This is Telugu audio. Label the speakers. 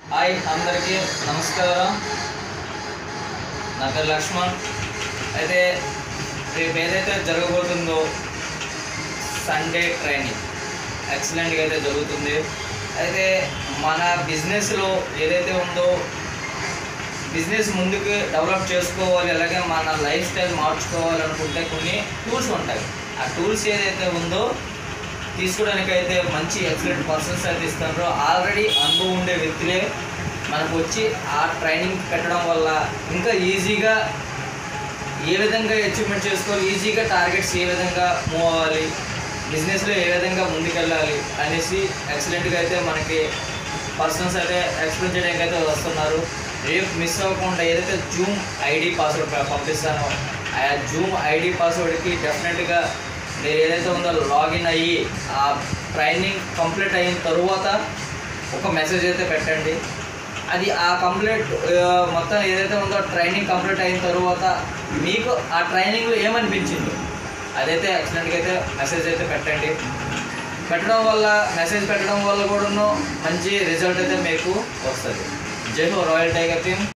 Speaker 1: హాయ్ అందరికీ నమస్కారం నా పేరు లక్ష్మణ్ అయితే రేపు ఏదైతే జరగబోతుందో సండే ట్రైనింగ్ ఎక్సలెంట్గా అయితే జరుగుతుంది అయితే మన బిజినెస్లో ఏదైతే ఉందో బిజినెస్ ముందుకు డెవలప్ చేసుకోవాలి అలాగే మన లైఫ్ స్టైల్ మార్చుకోవాలనుకుంటే కొన్ని టూల్స్ ఉంటాయి ఆ టూల్స్ ఏదైతే ఉందో తీసుకోవడానికి అయితే మంచి ఎక్సలెంట్ పర్సన్స్ అయితే ఇస్తారు ఆల్రెడీ అనుభవం ఉండే వ్యక్తులే మనకు వచ్చి ఆ ట్రైనింగ్ పెట్టడం వల్ల ఇంకా ఈజీగా ఏ విధంగా అచీవ్మెంట్ చేసుకోవాలి ఈజీగా టార్గెట్స్ ఏ విధంగా మూవ్ అవ్వాలి బిజినెస్లో ఏ విధంగా ముందుకెళ్ళాలి అనేసి ఎక్సలెంట్గా అయితే మనకి పర్సన్స్ అయితే ఎక్స్ప్లెయిన్ చేయడానికి అయితే వస్తున్నారు రేపు మిస్ అవ్వకుండా ఏదైతే జూమ్ ఐడి పాస్వర్డ్ పంపిస్తానో ఆ జూమ్ ఐడి పాస్వర్డ్కి డెఫినెట్గా మీరు ఏదైతే ఉందో లాగిన్ అయ్యి ఆ ట్రైనింగ్ కంప్లీట్ అయిన తరువాత ఒక మెసేజ్ అయితే పెట్టండి అది ఆ కంప్లీట్ ఆ, మొత్తం ఏదైతే ఉందో ట్రైనింగ్ కంప్లీట్ అయిన తరువాత మీకు ఆ ట్రైనింగ్లో ఏమనిపించిందో అదైతే ఎక్సలెంట్గా అయితే మెసేజ్ అయితే పెట్టండి పెట్టడం వల్ల మెసేజ్ పెట్టడం వల్ల కూడాను మంచి రిజల్ట్ అయితే మీకు వస్తుంది జై హో రాయల్ టైగర్ టీమ్